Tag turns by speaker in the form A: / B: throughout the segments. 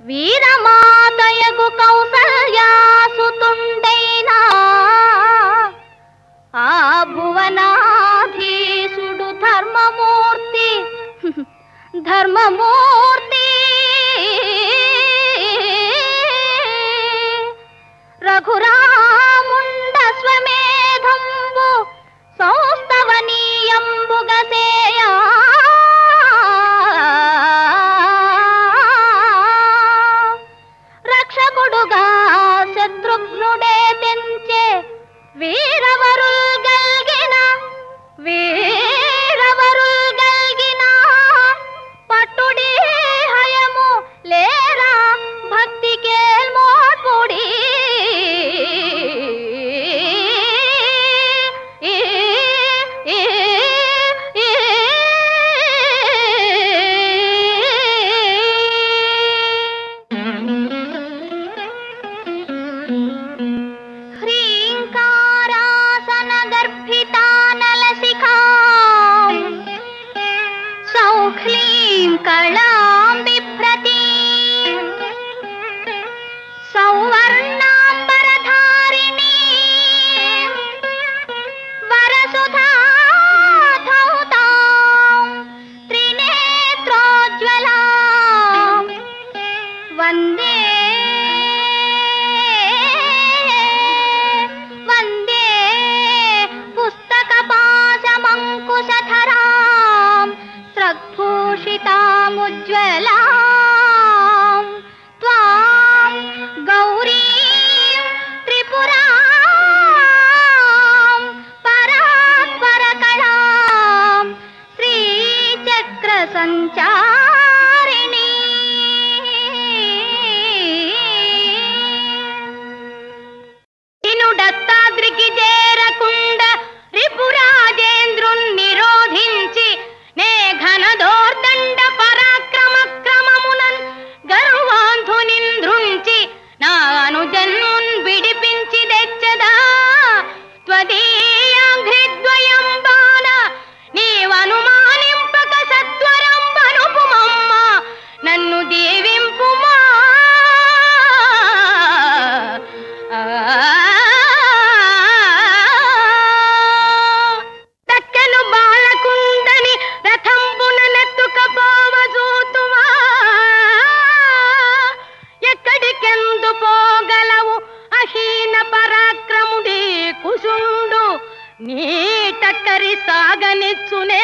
A: వీరమాతయగు కౌసల్యాసుతుండైనా ఆ భువనాధీశుడు ధర్మమూర్తి ధర్మమూర్తి రఘురాముండ స్వమేధంబు సౌస్తవనీయంబుగసేయా రక్షకుడుగా శత్రుఘ్నుడే తెంచే వీరవరుల్ గల్గిన వీరవరుల్ గల్గిన పట్టుడి హయము లేరా భక్తి కేల్మోడ్పుడి ఈ, ఈ, ఈ, హ్రీంకారాసన గర్భితానలశిఖా సౌఖ్లీం కళాం బిభ్రతి సౌవర్ణాంబరధారిణి వరసుధా ధౌతాం త్రినేత్రోజ్వలాం వందే వందే పుస్తకపాశమంకుశధరాం స్రగ్భూషితాముజ్వలాం త్వాం గౌరీం త్రిపురాం పరాత్పరకళాం శ్రీచక్ర సంచారిణి దత్తాద్రికి చేరకుండ రిపురాజేంద్రున్ నిరోధించి నే ఘనదోర్దండ పరాక్రమ క్రమమునన్ గర్వాంధునింద్రుంచి నా అనుజన్మున్ విడిపించి తెచ్చదా త్వదీయాంఘ్రిద్వయం బాణ నీవనుమానింపక సత్వరంబనుపుమమ్మ నన్ను దీవింపుమా దక్కను బాలకుందని రథంబున నెత్తుకపోవ చూతువా ఎక్కడికెందు పోగలవు అహీన పరాక్రముడి కుశుండు నీ టక్కరి సాగనిచ్చునే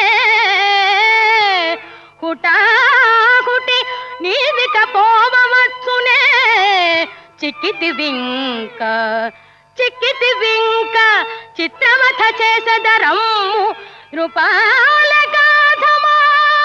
A: హుటాహుటి నీదిక పోవచ్చునే చిక్కితి వింక చిక్కితి వింక చిత్రవథ చేసదరమ్ము నృపాల గాధమా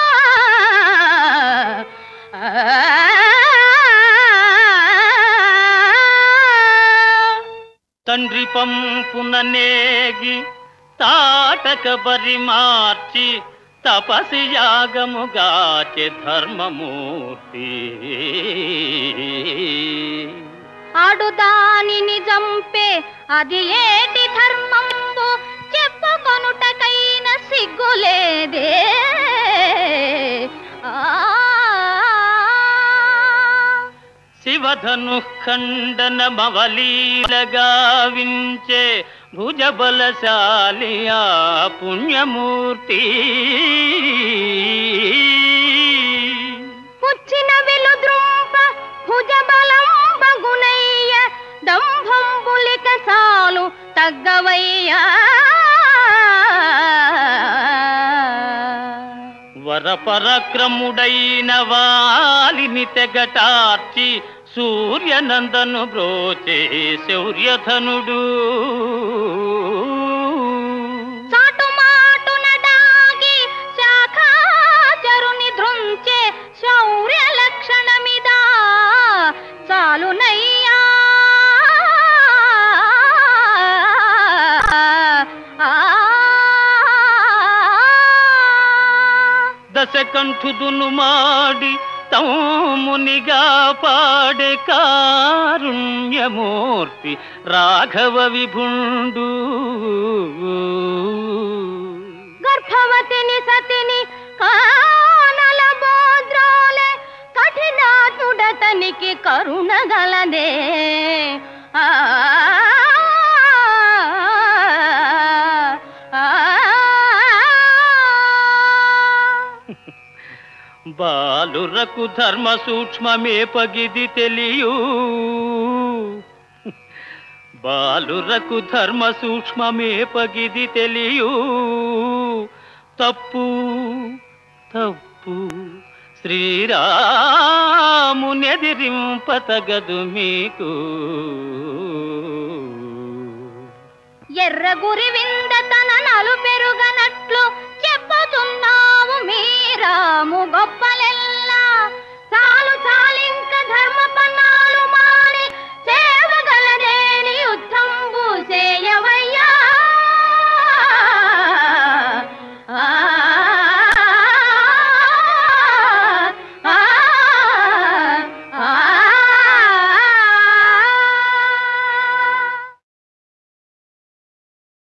B: తండ్రి పంపున నేగి తాటక బరి మార్చి తపసి యాగముగాచె ధర్మమూర్తి
A: ఆడు దానిని చంపే అది ఏటి ధర్మంబు చెప్పుకొనుటకైన సిగ్గులేదే ఆ
B: శివధను ఖండన మవలీలగా వించే భుజబలశాలి ఆ పుణ్యమూర్తి
A: పుచ్చిన వెలుద్రుంప భుజబలం బగునయ్య దంభంబులిక సాలు తగ్గవయ్యా
B: వరపరక్రముడైన వాలిని తెగటార్చి సూర్యనందను బ్రోచే శౌర్యధనుడు
A: చాటుమాటున దాగి శాఖాచరుని ధృంచే శౌర్య లక్షణమిదా చాలునయ్యా ఆ
B: దశకంఠుదును మాడి తమ్మునిగా పాడే కారుణ్యమూర్తి రాఘవ విభుండు
A: గర్భవతిని సతిని కానల బోద్రోలే కఠినాతుడతనికి తీరగలదే ఆ ఆ,
B: బాలురకు ధర్మ సూక్ష్మమే పగిది తెలియు బాలురకు ధర్మ సూక్ష్మమే పగిది తెలియు తప్పు తప్పు శ్రీరామునెదిరింపతగదు మీకు
A: ఎర్ర గురి వింద తన నలు పెరుగనట్లు చెప్పుతున్నావు మీ